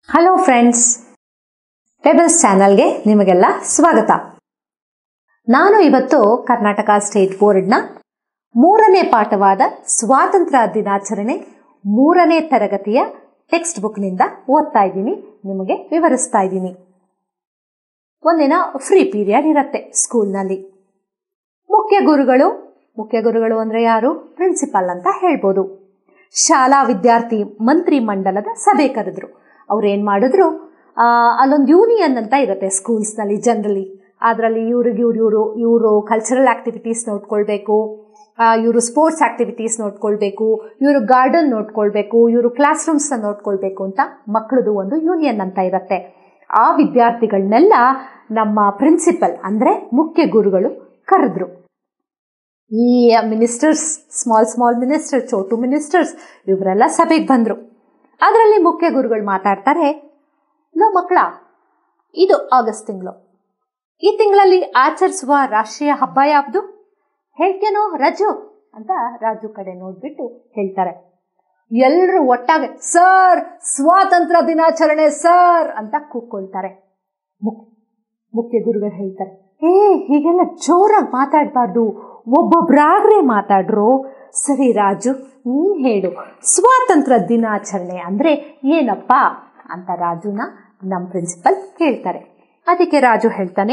hello friends tables ಚಾನಲ್ಗೆ ನಿಮಗೆಲ್ಲ ಸ್ವಾಗತ ನಾನು ಇವತ್ತು ಕರ್ನಾಟಕ ಸ್ಟೇಟ್ ಬೋರ್ಡ್ನ ಮೂರನೇ ಪಾಠವಾದ ಸ್ವಾತಂತ್ರ್ಯ ದಿನಾಚರಣೆ ಮೂರನೇ ತರಗತಿಯ ಟೆಕ್ಸ್ಟ್ ಬುಕ್ನಿಂದ ಓದ್ತಾ ಇದ್ದೀನಿ ನಿಮಗೆ ವಿವರಿಸ್ತಾ ಇದ್ದೀನಿ ಒಂದಿನ ಫ್ರೀ ಪೀರಿಯಡ್ ಇರುತ್ತೆ ಸ್ಕೂಲ್ನಲ್ಲಿ ಮುಖ್ಯ ಗುರುಗಳು ಮುಖ್ಯ ಗುರುಗಳು ಅಂದರೆ ಯಾರು ಪ್ರಿನ್ಸಿಪಾಲ್ ಅಂತ ಹೇಳ್ಬೋದು ಶಾಲಾ ವಿದ್ಯಾರ್ಥಿ ಮಂತ್ರಿ ಮಂಡಲದ ಸಭೆ ಕರೆದ್ರು ಅವ್ರು ಏನು ಮಾಡಿದ್ರು ಆ, ಅಲ್ಲೊಂದು ಯೂನಿಯನ್ ಅಂತ ಇರುತ್ತೆ ಸ್ಕೂಲ್ಸ್ನಲ್ಲಿ ಜನರಲಿ ಅದರಲ್ಲಿ ಇವ್ರಿಗೆ ಇವ್ರು ಇವರು ಇವರು ಕಲ್ಚರಲ್ ಆಕ್ಟಿವಿಟೀಸ್ ನೋಡ್ಕೊಳ್ಬೇಕು ಇವರು ಸ್ಪೋರ್ಟ್ಸ್ ಆಕ್ಟಿವಿಟೀಸ್ ನೋಡ್ಕೊಳ್ಬೇಕು ಇವರು ಗಾರ್ಡನ್ ನೋಡ್ಕೊಳ್ಬೇಕು ಇವರು ಕ್ಲಾಸ್ ರೂಮ್ಸ್ನ ನೋಡ್ಕೊಳ್ಬೇಕು ಅಂತ ಮಕ್ಕಳದು ಒಂದು ಯೂನಿಯನ್ ಅಂತ ಇರುತ್ತೆ ಆ ವಿದ್ಯಾರ್ಥಿಗಳನ್ನೆಲ್ಲ ನಮ್ಮ ಪ್ರಿನ್ಸಿಪಲ್ ಅಂದರೆ ಮುಖ್ಯ ಗುರುಗಳು ಕರೆದ್ರು ಈ ಮಿನಿಸ್ಟರ್ಸ್ ಸ್ಮಾಲ್ ಸ್ಮಾಲ್ ಮಿನಿಸ್ಟರ್ ಚೋಟು ಮಿನಿಸ್ಟರ್ಸ್ ಇವರೆಲ್ಲ ಸಭೆಗೆ ಬಂದರು ಅದರಲ್ಲಿ ಮುಖ್ಯ ಗುರುಗಳು ಮಾತಾಡ್ತಾರೆ ಲೋ ಮಕ್ಕಳ ಇದು ಆಗಸ್ಟ್ ತಿಂಗಳು ಈ ತಿಂಗಳಲ್ಲಿ ಆಚರಿಸುವ ರಾಷ್ಟ್ರೀಯ ಹಬ್ಬ ಯಾವುದು ಹೇಳ್ತೇನೋ ರಜು ಅಂತ ರಾಜು ಕಡೆ ನೋಡ್ಬಿಟ್ಟು ಹೇಳ್ತಾರೆ ಎಲ್ಲರೂ ಒಟ್ಟಾಗೆ ಸರ್ ಸ್ವಾತಂತ್ರ್ಯ ದಿನಾಚರಣೆ ಸರ್ ಅಂತ ಕೂತ್ಕೊಳ್ತಾರೆ ಮುಕ್ ಮುಖ್ಯ ಗುರುಗಳು ಹೇಳ್ತಾರೆ ಏ ಹೀಗೆಲ್ಲ ಜೋರಾಗಿ ಮಾತಾಡಬಾರ್ದು ಒಬ್ಬೊಬ್ರಾಗ್ರೆ ಮಾತಾಡ್ರು ಸರಿ ರಾಜು ನೀನ್ ಹೇಳು ಸ್ವಾತಂತ್ರ್ಯ ದಿನಾಚರಣೆ ಅಂದ್ರೆ ಏನಪ್ಪ ಅಂತ ರಾಜುನ ನಮ್ಮ ಪ್ರಿನ್ಸಿಪಲ್ ಕೇಳ್ತಾರೆ ಅದಕ್ಕೆ ರಾಜು ಹೇಳ್ತಾನೆ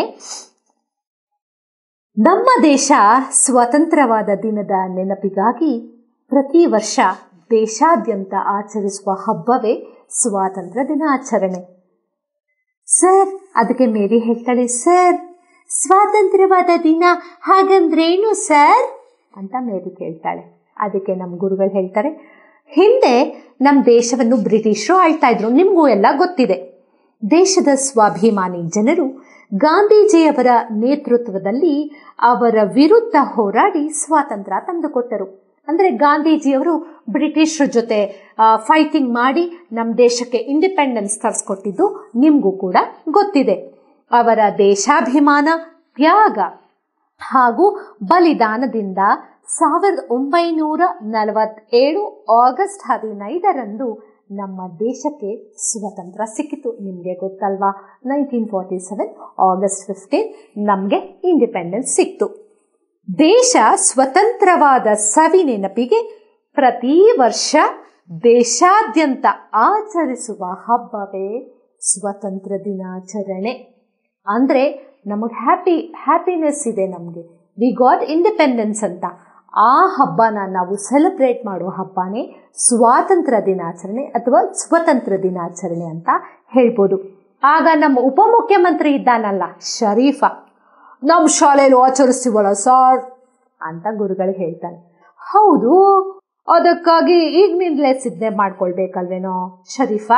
ನಮ್ಮ ದೇಶ ಸ್ವತಂತ್ರವಾದ ದಿನದ ನೆನಪಿಗಾಗಿ ಪ್ರತಿ ವರ್ಷ ದೇಶಾದ್ಯಂತ ಆಚರಿಸುವ ಹಬ್ಬವೇ ಸ್ವಾತಂತ್ರ್ಯ ದಿನಾಚರಣೆ ಸರ್ ಅದಕ್ಕೆ ಮೇರಿ ಹೇಳ್ತಾಳೆ ಸರ್ ಸ್ವಾತಂತ್ರ್ಯವಾದ ದಿನ ಹಾಗಂದ್ರೇನು ಸರ್ ಅಂತ ಮೇರಿ ಕೇಳ್ತಾಳೆ ಅದಕ್ಕೆ ನಮ್ಮ ಗುರುಗಳು ಹೇಳ್ತಾರೆ ಹಿಂದೆ ನಮ್ಮ ದೇಶವನ್ನು ಬ್ರಿಟಿಷರು ಆಳ್ತಾ ಇದ್ರು ನಿಮಗೂ ಎಲ್ಲ ಗೊತ್ತಿದೆ ದೇಶದ ಸ್ವಾಭಿಮಾನಿ ಜನರು ಗಾಂಧೀಜಿಯವರ ನೇತೃತ್ವದಲ್ಲಿ ಅವರ ವಿರುದ್ಧ ಹೋರಾಡಿ ಸ್ವಾತಂತ್ರ್ಯ ತಂದುಕೊಟ್ಟರು ಅಂದರೆ ಗಾಂಧೀಜಿಯವರು ಬ್ರಿಟಿಷರ ಜೊತೆ ಫೈಟಿಂಗ್ ಮಾಡಿ ನಮ್ಮ ದೇಶಕ್ಕೆ ಇಂಡಿಪೆಂಡೆನ್ಸ್ ತರಿಸ್ಕೊಟ್ಟಿದ್ದು ನಿಮಗೂ ಕೂಡ ಗೊತ್ತಿದೆ ಅವರ ದೇಶಾಭಿಮಾನ ತ್ಯಾಗ ಹಾಗೂ ಬಲಿದಾನದಿಂದ ಸಾವಿರದ ಒಂಬೈನೂರ ನಲವತ್ತೇಳು ಆಗಸ್ಟ್ ಹದಿನೈದರಂದು ನಮ್ಮ ದೇಶಕ್ಕೆ ಸ್ವಾತಂತ್ರ್ಯ ಸಿಕ್ಕಿತು ನಿಮಗೆ ಗೊತ್ತಲ್ವಾ nineteen forty seven August fifteen ನಮಗೆ ಇಂಡಿಪೆಂಡೆನ್ಸ್ ಸಿಕ್ತು ದೇಶ ಸ್ವತಂತ್ರವಾದ ಸವಿ ನೆನಪಿಗೆ ಪ್ರತಿ ವರ್ಷ ದೇಶಾದ್ಯಂತ ಆಚರಿಸುವ ಹಬ್ಬವೇ ಸ್ವತಂತ್ರ ದಿನಾಚರಣೆ ಅಂದರೆ ನಮಗೆ ಹ್ಯಾಪಿ ಹ್ಯಾಪಿನೆಸ್ ಇದೆ ನಮಗೆ ವಿ ಗಾಟ್ ಇಂಡಿಪೆಂಡೆನ್ಸ್ ಅಂತ ಆ ಹಬ್ಬನ ನಾವು ಸೆಲೆಬ್ರೇಟ್ ಮಾಡುವ ಹಬ್ಬನೇ ಸ್ವಾತಂತ್ರ್ಯ ದಿನಾಚರಣೆ ಅಥವಾ ಸ್ವತಂತ್ರ ದಿನಾಚರಣೆ ಅಂತ ಹೇಳ್ಬೋದು ಆಗ ನಮ್ಮ ಉಪಮುಖ್ಯಮಂತ್ರಿ ಇದ್ದಾನಲ್ಲ ಶರೀಫ ನಮ್ಮ ಶಾಲೆಯಲ್ಲಿ ಆಚರಿಸ್ತೀವಲ್ಲ ಸಾರ್ ಅಂತ ಗುರುಗಳು ಹೇಳ್ತಾನೆ ಹೌದು ಅದಕ್ಕಾಗಿ ಈಗಿನಿಂದಲೇ ಸಿದ್ಧತೆ ಮಾಡ್ಕೊಳ್ಬೇಕಲ್ವೇನೋ ಶರೀಫಾ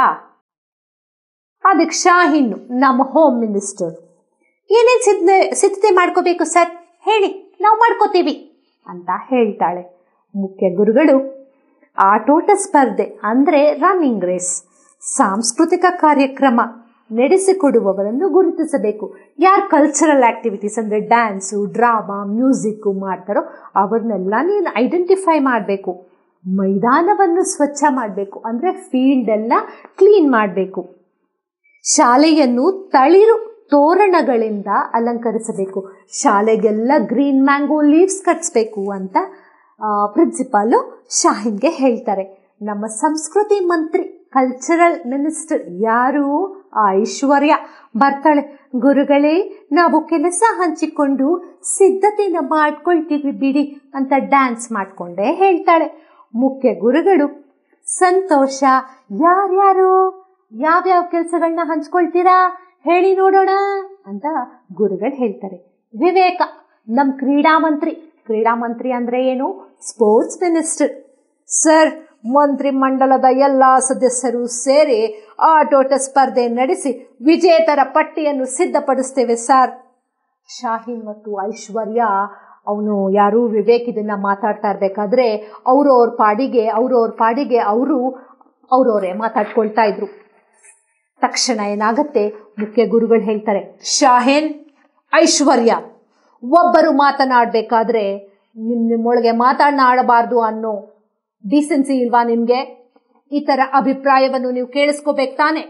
ಅದಕ್ಕೆ ಶಾಹೀನ್ ನಮ್ಮ ಹೋಮ್ ಮಿನಿಸ್ಟರ್ ಏನೇನು ಸಿದ್ಧತೆ ಸಿದ್ಧತೆ ಮಾಡ್ಕೋಬೇಕು ಸರ್ ಹೇಳಿ ನಾವು ಮಾಡ್ಕೋತೀವಿ ಅಂತ ಹೇಳ್ತಾಳೆ ಮುಖ್ಯ ಗುರುಗಳು ಆಟೋಟ ಸ್ಪರ್ಧೆ ಅಂದರೆ ರನ್ನಿಂಗ್ ರೇಸ್ ಸಾಂಸ್ಕೃತಿಕ ಕಾರ್ಯಕ್ರಮ ನಡೆಸಿಕೊಡುವವರನ್ನು ಗುರುತಿಸಬೇಕು ಯಾರು ಕಲ್ಚರಲ್ ಆಕ್ಟಿವಿಟೀಸ್ ಅಂದರೆ ಡ್ಯಾನ್ಸು ಡ್ರಾಮಾ ಮ್ಯೂಸಿಕ್ಕು ಮಾಡ್ತಾರೋ ಅವ್ರನ್ನೆಲ್ಲ ನೀನು ಐಡೆಂಟಿಫೈ ಮಾಡಬೇಕು ಮೈದಾನವನ್ನು ಸ್ವಚ್ಛ ಮಾಡಬೇಕು ಅಂದರೆ ಫೀಲ್ಡ್ ಎಲ್ಲ ಕ್ಲೀನ್ ಮಾಡಬೇಕು ಶಾಲೆಯನ್ನು ತಳಿರು ತೋರಣಗಳಿಂದ ಅಲಂಕರಿಸಬೇಕು ಶಾಲೆಗೆಲ್ಲ ಗ್ರೀನ್ ಮ್ಯಾಂಗೋ ಲೀವ್ಸ್ ಕಟ್ಸ್ಬೇಕು ಅಂತ ಪ್ರಿನ್ಸಿಪಾಲು ಶಾಹಿನ್ಗೆ ಹೇಳ್ತಾರೆ ನಮ್ಮ ಸಂಸ್ಕೃತಿ ಮಂತ್ರಿ ಕಲ್ಚರಲ್ ಮಿನಿಸ್ಟರ್ ಯಾರು ಆ ಐಶ್ವರ್ಯ ಬರ್ತಾಳೆ ಗುರುಗಳೇ ನಾವು ಕೆಲಸ ಹಂಚಿಕೊಂಡು ಸಿದ್ಧತೆನ ಮಾಡ್ಕೊಳ್ತೀವಿ ಬಿಡಿ ಅಂತ ಡ್ಯಾನ್ಸ್ ಮಾಡ್ಕೊಂಡೇ ಹೇಳ್ತಾಳೆ ಮುಖ್ಯ ಗುರುಗಳು ಸಂತೋಷ ಯಾರ್ಯಾರು ಯಾವ್ಯಾವ ಕೆಲಸಗಳನ್ನ ಹಂಚ್ಕೊಳ್ತೀರಾ ಹೇಳಿ ನೋಡೋಣ ಅಂತ ಗುರುಗಳು ಹೇಳ್ತಾರೆ ವಿವೇಕ ನಮ್ಮ ಕ್ರೀಡಾ ಮಂತ್ರಿ ಕ್ರೀಡಾ ಮಂತ್ರಿ ಅಂದ್ರೆ ಏನು ಸ್ಪೋರ್ಟ್ಸ್ ಮಿನಿಸ್ಟರ್ ಸರ್ ಮಂತ್ರಿ ಮಂಡಲದ ಎಲ್ಲ ಸದಸ್ಯರು ಸೇರಿ ಆಟೋಟ ಸ್ಪರ್ಧೆ ನಡೆಸಿ ವಿಜೇತರ ಪಟ್ಟಿಯನ್ನು ಸಿದ್ಧಪಡಿಸ್ತೇವೆ ಸರ್ ಶಾಹೀನ್ ಮತ್ತು ಐಶ್ವರ್ಯ ಅವನು ಯಾರು ವಿವೇಕ್ ಇದನ್ನ ಮಾತಾಡ್ತಾ ಇರ್ಬೇಕಾದ್ರೆ ಅವ್ರವ್ರ ಪಾಡಿಗೆ ಅವ್ರವ್ರ ಪಾಡಿಗೆ ಅವರು ಅವ್ರವರೇ ಮಾತಾಡ್ಕೊಳ್ತಾ ಇದ್ರು ತಕ್ಷಣ ಏನಾಗತ್ತೆ ಮುಖ್ಯ ಗುರುಗಳು ಹೇಳ್ತಾರೆ ಶಾಹೇನ್ ಐಶ್ವರ್ಯ ಒಬ್ಬರು ಮಾತನಾಡಬೇಕಾದ್ರೆ ನಿಮ್ ನಿಮ್ಮೊಳಗೆ ಮಾತನಾಡಬಾರ್ದು ಅನ್ನೋ ಡಿಸೆನ್ಸಿ ಇಲ್ವಾ ನಿಮ್ಗೆ ಈ ತರ ಅಭಿಪ್ರಾಯವನ್ನು ನೀವು ಕೇಳಿಸ್ಕೋಬೇಕು ತಾನೆ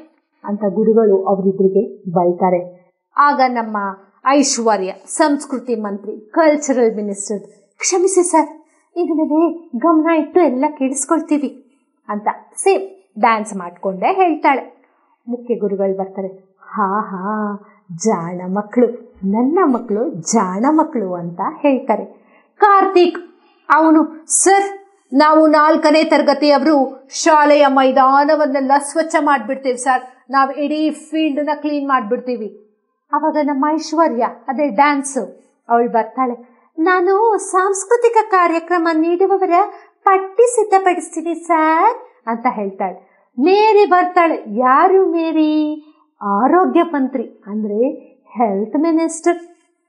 ಅಂತ ಗುರುಗಳು ಅವರಿಬ್ಬರಿಗೆ ಬೈತಾರೆ ಆಗ ನಮ್ಮ ಐಶ್ವರ್ಯ ಸಂಸ್ಕೃತಿ ಮಂತ್ರಿ ಕಲ್ಚರಲ್ ಮಿನಿಸ್ಟರ್ ಕ್ಷಮಿಸಿ ಸರ್ ಇದ್ರ ಮೇಲೆ ಗಮನ ಇಟ್ಟು ಎಲ್ಲ ಕೇಳಿಸ್ಕೊಳ್ತೀವಿ ಅಂತ ಸೇಮ್ ಡ್ಯಾನ್ಸ್ ಮಾಡಿಕೊಂಡೇ ಹೇಳ್ತಾಳೆ ಮುಖ್ಯ ಗುರುಗಳು ಬರ್ತಾರೆ ಹಾ ಹಾ ಜಾಣ ಮಕ್ಕಳು ನನ್ನ ಮಕ್ಕಳು ಜಾಣ ಮಕ್ಕಳು ಅಂತ ಹೇಳ್ತಾರೆ ಕಾರ್ತಿಕ್ ಅವನು ಸರ್ ನಾವು ನಾಲ್ಕನೇ ತರಗತಿಯವರು ಶಾಲೆಯ ಮೈದಾನವನ್ನೆಲ್ಲ ಸ್ವಚ್ಛ ಮಾಡಿಬಿಡ್ತೀವಿ ಸರ್ ನಾವು ಇಡೀ ಫೀಲ್ಡ್ನ ಕ್ಲೀನ್ ಮಾಡಿಬಿಡ್ತೀವಿ ಅವಾಗ ನಮ್ಮ ಐಶ್ವರ್ಯ ಅದೇ ಡ್ಯಾನ್ಸು ಅವಳು ಬರ್ತಾಳೆ ನಾನು ಸಾಂಸ್ಕೃತಿಕ ಕಾರ್ಯಕ್ರಮ ನೀಡುವವರ ಪಟ್ಟಿ ಸಿದ್ಧಪಡಿಸ್ತೀನಿ ಸರ್ ಅಂತ ಹೇಳ್ತಾಳೆ ಮೇರಿ ಬರ್ತಾಳೆ ಯಾರು ಮೇರಿ ಆರೋಗ್ಯ ಮಂತ್ರಿ ಅಂದರೆ ಹೆಲ್ತ್ ಮಿನಿಸ್ಟರ್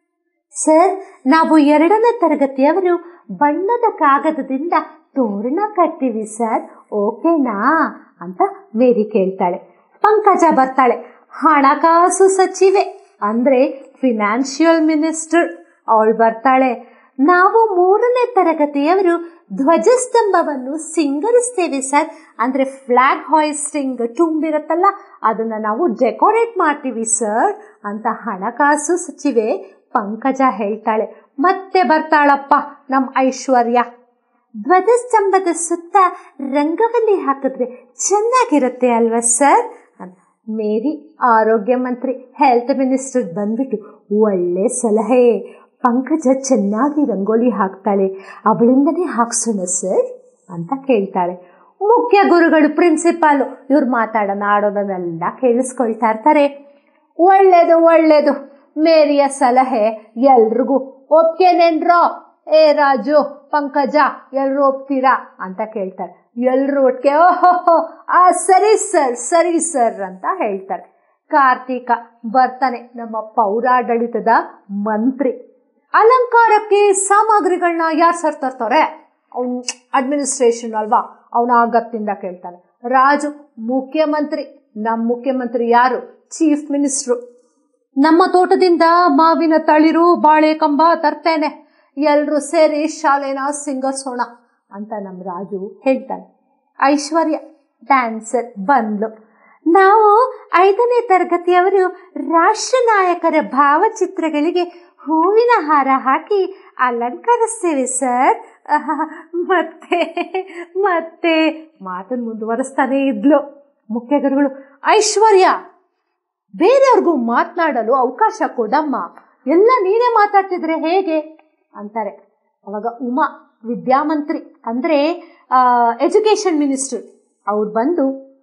ಸರ್ ನಾವು ಎರಡನೇ ತರಗತಿಯವರು ಬಣ್ಣದ ಕಾಗದದಿಂದ ತೋರಣ ಕಟ್ತೀವಿ ಸರ್ ಓಕೆನಾ ಅಂತ ಮೇರಿ ಕೇಳ್ತಾಳೆ ಪಂಕಜ ಬರ್ತಾಳೆ ಹಣಕಾಸು ಸಚಿವೆ ಅಂದರೆ ಫಿನಾನ್ಷಿಯಲ್ ಮಿನಿಸ್ಟರ್ ಅವಳು ಬರ್ತಾಳೆ ನಾವು ಮೂರನೇ ತರಗತಿಯವರು ಧ್ವಜಸ್ತಂಭವನ್ನು ಸಿಂಗರಿಸ್ತೇವೆ ಸರ್ ಅಂದರೆ ಫ್ಲಾಗ್ ಹಾಯಿಸ್ಟಿಂಗ್ ತುಂಬಿರುತ್ತಲ್ಲ ಅದನ್ನು ನಾವು ಡೆಕೋರೇಟ್ ಮಾಡ್ತೀವಿ ಸರ್ ಅಂತ ಹಣಕಾಸು ಸಚಿವೆ ಪಂಕಜ ಹೇಳ್ತಾಳೆ ಮತ್ತೆ ಬರ್ತಾಳಪ್ಪ ನಮ್ಮ ಐಶ್ವರ್ಯ ಧ್ವಜಸ್ತಂಭದ ಸುತ್ತ ರಂಗವಲ್ಲಿ ಹಾಕಿದ್ರೆ ಚೆನ್ನಾಗಿರುತ್ತೆ ಅಲ್ವಾ ಸರ್ ಅಂತ ಮೇರಿ ಆರೋಗ್ಯ ಮಂತ್ರಿ ಹೆಲ್ತ್ ಮಿನಿಸ್ಟರ್ ಬಂದ್ಬಿಟ್ಟು ಒಳ್ಳೆ ಸಲಹೆ ಪಂಕಜ ಚೆನ್ನಾಗಿ ರಂಗೋಲಿ ಹಾಕ್ತಾಳೆ ಅವಳಿಂದನೇ ಹಾಕ್ಸೋಣ ಸರ್ ಅಂತ ಕೇಳ್ತಾಳೆ ಮುಖ್ಯ ಗುರುಗಳು ಪ್ರಿನ್ಸಿಪಾಲು ಇವ್ರು ಮಾತಾಡೋಣ ಆಡೋದನ್ನೆಲ್ಲ ಕೇಳಿಸ್ಕೊಳ್ತಾ ಇರ್ತಾರೆ ಒಳ್ಳೇದು ಒಳ್ಳೇದು ಮೇರಿಯ ಸಲಹೆ ಎಲ್ರಿಗೂ ಒಪ್ಕೇನೇನ್ರೋ ಏ ರಾಜು ಪಂಕಜ ಎಲ್ರು ಒಪ್ತೀರಾ ಅಂತ ಕೇಳ್ತಾರೆ ಎಲ್ರು ಒಟ್ಟಿಗೆ ಓಹೋ ಆ ಸರಿ ಸರ್ ಸರಿ ಸರ್ ಅಂತ ಹೇಳ್ತಾರೆ ಕಾರ್ತಿಕ ಬರ್ತಾನೆ ನಮ್ಮ ಪೌರಾಡಳಿತದ ಮಂತ್ರಿ ಅಲಂಕಾರಕ್ಕೆ ಸಾಮಗ್ರಿಗಳನ್ನ ಯಾರು ಸರ್ ತರ್ತಾರೆ ಅವ್ನು ಅಡ್ಮಿನಿಸ್ಟ್ರೇಷನ್ ಅಲ್ವಾ ಅವನ ಆಗತ್ತಿಂದ ಕೇಳ್ತಾನೆ ರಾಜು ಮುಖ್ಯಮಂತ್ರಿ ನಮ್ಮ ಮುಖ್ಯಮಂತ್ರಿ ಯಾರು ಚೀಫ್ ಮಿನಿಸ್ಟ್ರು ನಮ್ಮ ತೋಟದಿಂದ ಮಾವಿನ ತಳಿರು ಬಾಳೆ ಕಂಬ ತರ್ತೇನೆ ಎಲ್ಲರೂ ಸೇರಿ ಶಾಲೆನ ಸಿಂಗರ್ಸೋಣ ಅಂತ ನಮ್ಮ ರಾಜು ಹೇಳ್ತಾನೆ ಐಶ್ವರ್ಯ ಡ್ಯಾನ್ಸರ್ ಬಂದ್ಲು ನಾವು ಐದನೇ ತರಗತಿಯವರು ರಾಷ್ಟ್ರ ನಾಯಕರ ಭಾವಚಿತ್ರಗಳಿಗೆ ಹೂವಿನ ಹಾರ ಹಾಕಿ ಅಲಂಕರಿಸ್ತೇವೆ ಸರ್ ಮತ್ತೆ ಮತ್ತೆ ಮಾತನ್ನು ಮುಂದುವರಿಸ್ತಾನೆ ಇದ್ಲು ಮುಖ್ಯ ಗುರುಗಳು ಐಶ್ವರ್ಯ ಬೇರೆಯವ್ರಿಗೂ ಮಾತನಾಡಲು ಅವಕಾಶ ಕೊಡಮ್ಮ ಎಲ್ಲ ನೀನೇ ಮಾತಾಡ್ತಿದ್ರೆ ಹೇಗೆ ಅಂತಾರೆ ಅವಾಗ ಉಮಾ ವಿದ್ಯಾಮಂತ್ರಿ ಅಂದರೆ ಎಜುಕೇಷನ್ ಮಿನಿಸ್ಟರ್ ಅವ್ರು ಬಂದು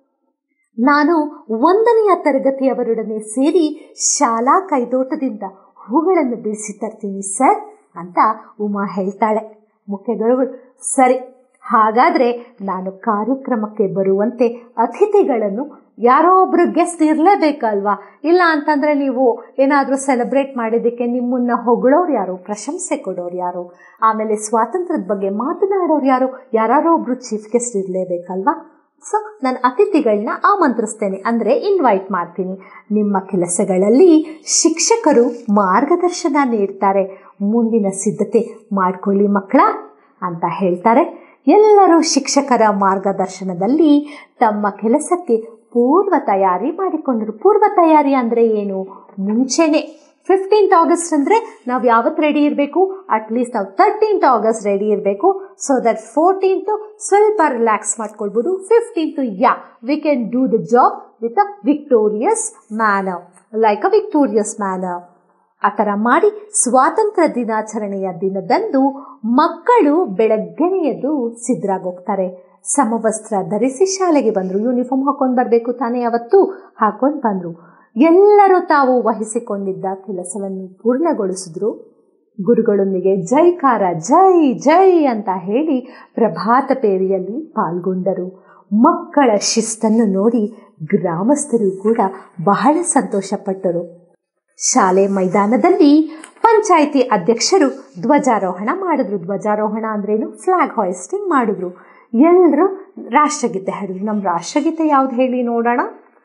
ನಾನು ಒಂದನೆಯ ತರಗತಿಯವರೊಡನೆ ಸೇರಿ ಶಾಲಾ ಕೈದೋಟದಿಂದ ಹೂಗಳನ್ನು ಬಿಡಿಸಿ ತರ್ತೀನಿ ಸರ್ ಅಂತ ಉಮಾ ಹೇಳ್ತಾಳೆ ಮುಖ್ಯಗಳು ಸರಿ ಹಾಗಾದರೆ ನಾನು ಕಾರ್ಯಕ್ರಮಕ್ಕೆ ಬರುವಂತೆ ಅತಿಥಿಗಳನ್ನು ಯಾರೋ ಒಬ್ರು ಗೆಸ್ಟ್ ಇರಲೇಬೇಕಲ್ವಾ ಇಲ್ಲ ಅಂತಂದರೆ ನೀವು ಏನಾದರೂ ಸೆಲೆಬ್ರೇಟ್ ಮಾಡಿದ್ದಕ್ಕೆ ನಿಮ್ಮನ್ನ ಹೊಗಳೋರು ಯಾರು ಪ್ರಶಂಸೆ ಕೊಡೋರು ಯಾರು ಆಮೇಲೆ ಸ್ವಾತಂತ್ರ್ಯದ ಬಗ್ಗೆ ಮಾತನಾಡೋರು ಯಾರು ಯಾರೋ ಒಬ್ರು ಚೀಫ್ ಗೆಸ್ಟ್ ಇರಲೇಬೇಕಲ್ವಾ ಸೊ ನಾನು ಅತಿಥಿಗಳನ್ನ ಆಮಂತ್ರಿಸ್ತೇನೆ ಅಂದರೆ ಇನ್ವೈಟ್ ಮಾಡ್ತೀನಿ ನಿಮ್ಮ ಕೆಲಸಗಳಲ್ಲಿ ಶಿಕ್ಷಕರು ಮಾರ್ಗದರ್ಶನ ನೀಡ್ತಾರೆ ಮುಂದಿನ ಸಿದ್ಧತೆ ಮಾಡ್ಕೊಳ್ಳಿ ಮಕ್ಕಳ ಅಂತ ಹೇಳ್ತಾರೆ ಎಲ್ಲರೂ ಶಿಕ್ಷಕರ ಮಾರ್ಗದರ್ಶನದಲ್ಲಿ ತಮ್ಮ ಕೆಲಸಕ್ಕೆ ಪೂರ್ವ ತಯಾರಿ ಮಾಡಿಕೊಂಡರು ಪೂರ್ವ ತಯಾರಿ ಅಂದರೆ ಏನು ಮುಂಚೆನೆ ಫಿಫ್ಟೀನ್ತ್ ಆಗಸ್ಟ್ ಅಂದರೆ ನಾವು ಯಾವತ್ತು ರೆಡಿ ಇರಬೇಕು ಅಟ್ಲೀಸ್ಟ್ ನಾವು ತರ್ಟೀನ್ತ್ ಆಗಸ್ಟ್ ರೆಡಿ ಇರಬೇಕು ಸೊ ದಟ್ ಫೋರ್ಟೀನ್ತು ಸ್ವಲ್ಪ ರಿಲ್ಯಾಕ್ಸ್ ಮಾಡ್ಕೊಳ್ಬೋದು fifteenth yeah we can do the job with a victorious manner like a victorious manner ಆ ಥರ ಮಾಡಿ ಸ್ವಾತಂತ್ರ್ಯ ದಿನಾಚರಣೆಯ ದಿನದಂದು ಮಕ್ಕಳು ಬೆಳಗ್ಗೆನೆ ಎದ್ದು ಸಿದ್ಧರಾಗೋಗ್ತಾರೆ ಸಮವಸ್ತ್ರ ಧರಿಸಿ ಶಾಲೆಗೆ ಬಂದರು ಯೂನಿಫಾರ್ಮ್ ಹಾಕೊಂಡು ಬರಬೇಕು ತಾನೇ ಅವತ್ತು ಹಾಕೊಂಡು ಬಂದರು ಎಲ್ಲರೂ ತಾವು ವಹಿಸಿಕೊಂಡಿದ್ದ ಕೆಲಸವನ್ನು ಪೂರ್ಣಗೊಳಿಸಿದ್ರು ಗುರುಗಳೊಂದಿಗೆ ಜೈಕಾರ ಜೈ ಜೈ ಅಂತ ಹೇಳಿ ಪ್ರಭಾತ ಪೇರಿಯಲ್ಲಿ ಪಾಲ್ಗೊಂಡರು ಮಕ್ಕಳ ಶಿಸ್ತನ್ನು ನೋಡಿ ಗ್ರಾಮಸ್ಥರು ಕೂಡ ಬಹಳ ಸಂತೋಷಪಟ್ಟರು ಶಾಲೆ ಮೈದಾನದಲ್ಲಿ ಪಂಚಾಯಿತಿ ಅಧ್ಯಕ್ಷರು ಧ್ವಜಾರೋಹಣ ಮಾಡಿದ್ರು ಧ್ವಜಾರೋಹಣ ಅಂದ್ರೇನು ಫ್ಲಾಗ್ ಹಾಯಿಸ್ಟಿಂಗ್ ಮಾಡಿದ್ರು ಎಲ್ಲರೂ ರಾಷ್ಟ್ರಗೀತೆ ಹಾಡಿದ್ರು ನಮ್ಮ ರಾಷ್ಟ್ರಗೀತೆ ಯಾವ್ದು ಹೇಳಿ ನೋಡೋಣ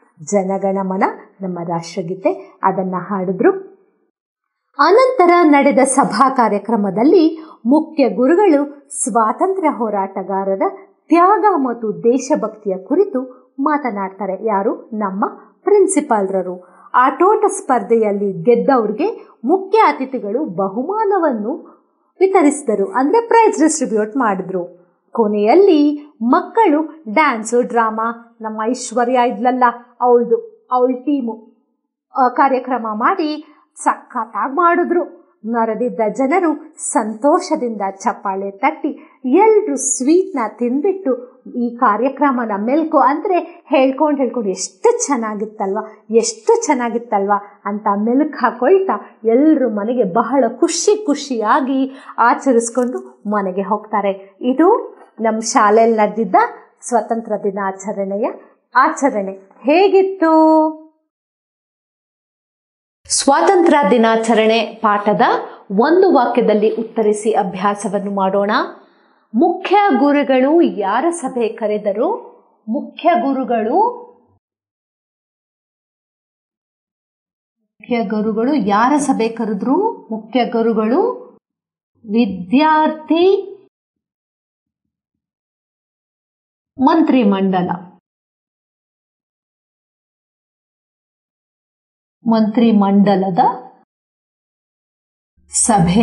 ಜನಗಣಮನ ನಮ್ಮ ರಾಷ್ಟ್ರಗೀತೆ ಅದನ್ನು ಹಾಡಿದ್ರು ಅನಂತರ ನಡೆದ ಸಭಾ ಕಾರ್ಯಕ್ರಮದಲ್ಲಿ ಮುಖ್ಯ ಗುರುಗಳು ಸ್ವಾತಂತ್ರ್ಯ ಹೋರಾಟಗಾರರ ತ್ಯಾಗ ಮತ್ತು ದೇಶಭಕ್ತಿಯ ಕುರಿತು ಮಾತನಾಡ್ತಾರೆ ಯಾರು ನಮ್ಮ ಪ್ರಿನ್ಸಿಪಾಲ್ರರು ಆಟೋಟ ಸ್ಪರ್ಧೆಯಲ್ಲಿ ಗೆದ್ದವ್ರಿಗೆ ಮುಖ್ಯ ಅತಿಥಿಗಳು ಬಹುಮಾನವನ್ನು ವಿತರಿಸಿದರು ಅಂದರೆ ಪ್ರೈಸ್ ಡಿಸ್ಟ್ರಿಬ್ಯೂಟ್ ಮಾಡಿದ್ರು ಕೊನೆಯಲ್ಲಿ ಮಕ್ಕಳು ಡ್ಯಾನ್ಸು ಡ್ರಾಮಾ ನಮ್ಮ ಐಶ್ವರ್ಯ ಇದ್ಲಲ್ಲ ಅವಳದು ಅವಳ ಟೀಮು ಕಾರ್ಯಕ್ರಮ ಮಾಡಿ ಸಖತ್ತಾಗಿ ಮಾಡಿದ್ರು ನರದಿದ್ದ ಜನರು ಸಂತೋಷದಿಂದ ಚಪ್ಪಾಳೆ ತಟ್ಟಿ ಎಲ್ಲರೂ ಸ್ವೀಟ್ನ ತಿಂದ್ಬಿಟ್ಟು ಈ ಕಾರ್ಯಕ್ರಮನ ಮೆಲ್ಕು ಅಂದರೆ ಹೇಳ್ಕೊಂಡು ಹೇಳ್ಕೊಂಡು ಎಷ್ಟು ಚೆನ್ನಾಗಿತ್ತಲ್ವ ಎಷ್ಟು ಚೆನ್ನಾಗಿತ್ತಲ್ವ ಅಂತ ಮೆಲುಕು ಹಾಕೊಳ್ತಾ ಎಲ್ಲರೂ ಮನೆಗೆ ಬಹಳ ಖುಷಿ ಖುಷಿಯಾಗಿ ಆಚರಿಸ್ಕೊಂಡು ಮನೆಗೆ ಹೋಗ್ತಾರೆ ಇದು ನಮ್ಮ ಶಾಲೆಯಲ್ಲಿ ನಡೆದಿದ್ದ ಸ್ವತಂತ್ರ ದಿನಾಚರಣೆಯ ಆಚರಣೆ ಹೇಗಿತ್ತು ಸ್ವಾತಂತ್ರ್ಯ ದಿನಾಚರಣೆ ಪಾಠದ ಒಂದು ವಾಕ್ಯದಲ್ಲಿ ಉತ್ತರಿಸಿ ಅಭ್ಯಾಸವನ್ನು ಮಾಡೋಣ ಮುಖ್ಯ ಗುರುಗಳು ಯಾರ ಸಭೆ ಕರೆದರು ಮುಖ್ಯ ಗುರುಗಳು ಮುಖ್ಯ ಗುರುಗಳು ಯಾರ ಸಭೆ ಕರೆದ್ರು ಮುಖ್ಯ ಗುರುಗಳು ವಿದ್ಯಾರ್ಥಿ ಮಂತ್ರಿಮಂಡಲ ಮಂತ್ರಿಮಂಡಲದ ಸಭೆ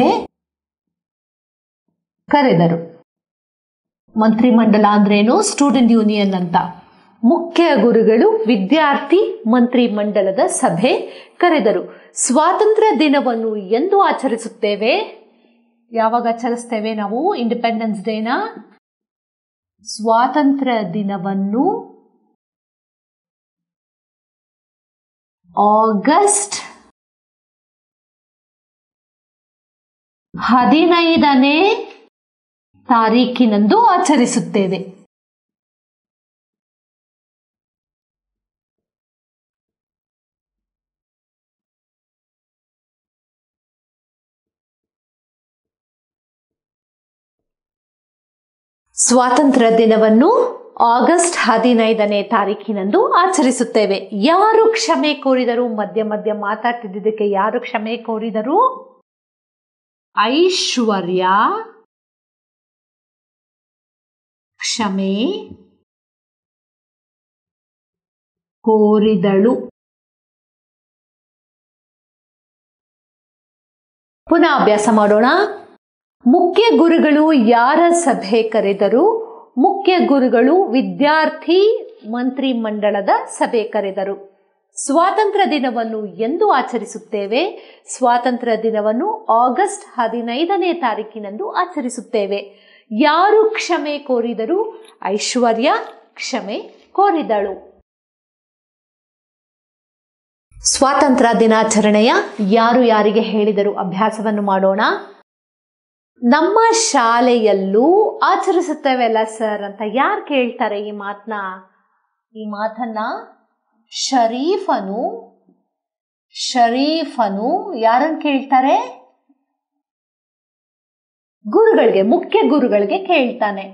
ಕರೆದರು ಮಂತ್ರಿಮಂಡಲ ಅಂದ್ರೇನು ಸ್ಟೂಡೆಂಟ್ ಯೂನಿಯನ್ ಅಂತ ಮುಖ್ಯ ಗುರುಗಳು ವಿದ್ಯಾರ್ಥಿ ಮಂತ್ರಿಮಂಡಲದ ಸಭೆ ಕರೆದರು ಸ್ವಾತಂತ್ರ್ಯ ದಿನವನ್ನು ಎಂದು ಆಚರಿಸುತ್ತೇವೆ ಯಾವಾಗ ಆಚರಿಸ್ತೇವೆ ನಾವು ಇಂಡಿಪೆಂಡೆನ್ಸ್ ಡೇನ ಸ್ವಾತಂತ್ರ್ಯ ದಿನವನ್ನು ಆಗಸ್ಟ್ ಹದಿನೈದನೇ ತಾರೀಕಿನಂದು ಆಚರಿಸುತ್ತೇವೆ ಸ್ವಾತಂತ್ರ್ಯ ದಿನವನ್ನು ಆಗಸ್ಟ್ ಹದಿನೈದನೇ ತಾರೀಕಿನಂದು ಆಚರಿಸುತ್ತೇವೆ ಯಾರು ಕ್ಷಮೆ ಕೋರಿದರು ಮಧ್ಯ ಮಧ್ಯ ಮಾತಾಡ್ತಿದ್ದಕ್ಕೆ ಯಾರು ಕ್ಷಮೆ ಕೋರಿದರು ಐಶ್ವರ್ಯ ಕ್ಷಮೆ ಕೋರಿದಳು ಪುನಃ ಅಭ್ಯಾಸ ಮಾಡೋಣ ಮುಖ್ಯ ಗುರುಗಳು ಯಾರ ಸಭೆ ಕರೆದರು ಮುಖ್ಯ ಗುರುಗಳು ವಿದ್ಯಾರ್ಥಿ ಮಂತ್ರಿ ಮಂಡಳದ ಸಭೆ ಕರೆದರು ಸ್ವಾತಂತ್ರ್ಯ ದಿನವನ್ನು ಎಂದು ಆಚರಿಸುತ್ತೇವೆ ಸ್ವಾತಂತ್ರ್ಯ ದಿನವನ್ನು ಆಗಸ್ಟ್ ಹದಿನೈದನೇ ತಾರೀಕಿನಂದು ಆಚರಿಸುತ್ತೇವೆ ಯಾರು ಕ್ಷಮೆ ಕೋರಿದರು ಐಶ್ವರ್ಯ ಕ್ಷಮೆ ಕೋರಿದಳು ಸ್ವಾತಂತ್ರ್ಯ ದಿನಾಚರಣೆಯ ಯಾರು ಯಾರಿಗೆ ಹೇಳಿದರು ಅಭ್ಯಾಸವನ್ನು ಮಾಡೋಣ ನಮ್ಮ ಶಾಲೆಯಲ್ಲೂ ಆಚರಿಸುತ್ತೇವೆಲ್ಲ ಸರ್ ಅಂತ ಯಾರು ಕೇಳ್ತಾರೆ ಈ ಮಾತನ್ನ ಈ ಮಾತನ್ನ ಶರೀಫನು ಶರೀಫನು ಯಾರನ್ನು ಕೇಳ್ತಾರೆ ಗುರುಗಳಿಗೆ ಮುಖ್ಯ ಗುರುಗಳಿಗೆ ಕೇಳ್ತಾನೆ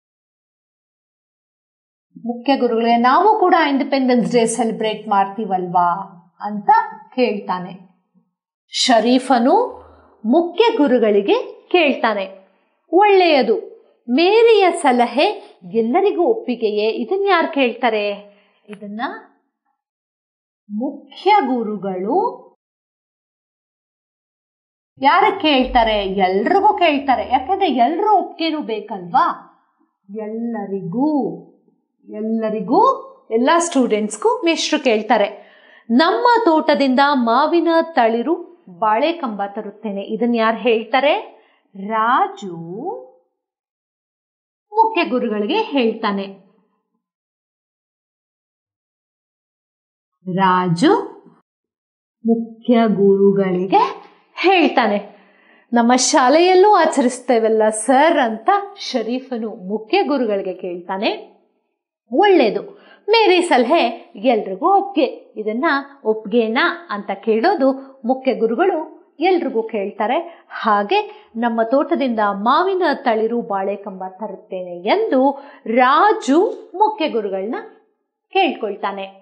ಮುಖ್ಯ ಗುರುಗಳಿಗೆ ನಾವು ಕೂಡ ಇಂಡಿಪೆಂಡೆನ್ಸ್ ಡೇ ಸೆಲೆಬ್ರೇಟ್ ಮಾಡ್ತೀವಲ್ವಾ ಅಂತ ಕೇಳ್ತಾನೆ ಶರೀಫನು ಮುಖ್ಯ ಗುರುಗಳಿಗೆ ಕೇಳ್ತಾನೆ ಒಳ್ಳೆಯದು ಮೇರಿಯ ಸಲಹೆ ಎಲ್ಲರಿಗೂ ಒಪ್ಪಿಗೆಯೇ ಇದನ್ನ ಯಾರು ಕೇಳ್ತಾರೆ ಇದನ್ನ ಮುಖ್ಯ ಗುರುಗಳು ಯಾರ ಕೇಳ್ತಾರೆ ಎಲ್ರಿಗೂ ಕೇಳ್ತಾರೆ ಯಾಕಂದ್ರೆ ಎಲ್ಲರೂ ಒಪ್ಪಿಗೆನೂ ಬೇಕಲ್ವಾ ಎಲ್ಲರಿಗೂ ಎಲ್ಲರಿಗೂ ಎಲ್ಲ ಸ್ಟೂಡೆಂಟ್ಸ್ಗೂ ಮೇಷ್ಟ್ರು ಕೇಳ್ತಾರೆ ನಮ್ಮ ತೋಟದಿಂದ ಮಾವಿನ ತಳಿರು ಬಾಳೆ ಕಂಬ ತರುತ್ತೇನೆ ಇದನ್ನ ಯಾರು ಹೇಳ್ತಾರೆ ರಾಜು ಮುಖ್ಯ ಗುರುಗಳಿಗೆ ಹೇಳ್ತಾನೆ ರಾಜು ಮುಖ್ಯ ಗುರುಗಳಿಗೆ ಹೇಳ್ತಾನೆ ನಮ್ಮ ಶಾಲೆಯಲ್ಲೂ ಆಚರಿಸ್ತೇವಲ್ಲ ಸರ್ ಅಂತ ಶರೀಫನು ಮುಖ್ಯ ಗುರುಗಳಿಗೆ ಕೇಳ್ತಾನೆ ಒಳ್ಳೇದು ಮೇರಿ ಸಲಹೆ ಎಲ್ರಿಗೂ ಒಪ್ಗೆ ಇದನ್ನ ಒಪ್ಗೆನಾ ಅಂತ ಕೇಳೋದು ಮುಖ್ಯ ಗುರುಗಳು ಎಲ್ರಿಗೂ ಕೇಳ್ತಾರೆ ಹಾಗೆ ನಮ್ಮ ತೋಟದಿಂದ ಮಾವಿನ ತಳಿರು ಬಾಳೆಕಂಬ ತರುತ್ತೇನೆ ಎಂದು ರಾಜು ಮುಖ್ಯ ಗುರುಗಳನ್ನ ಕೇಳ್ಕೊಳ್ತಾನೆ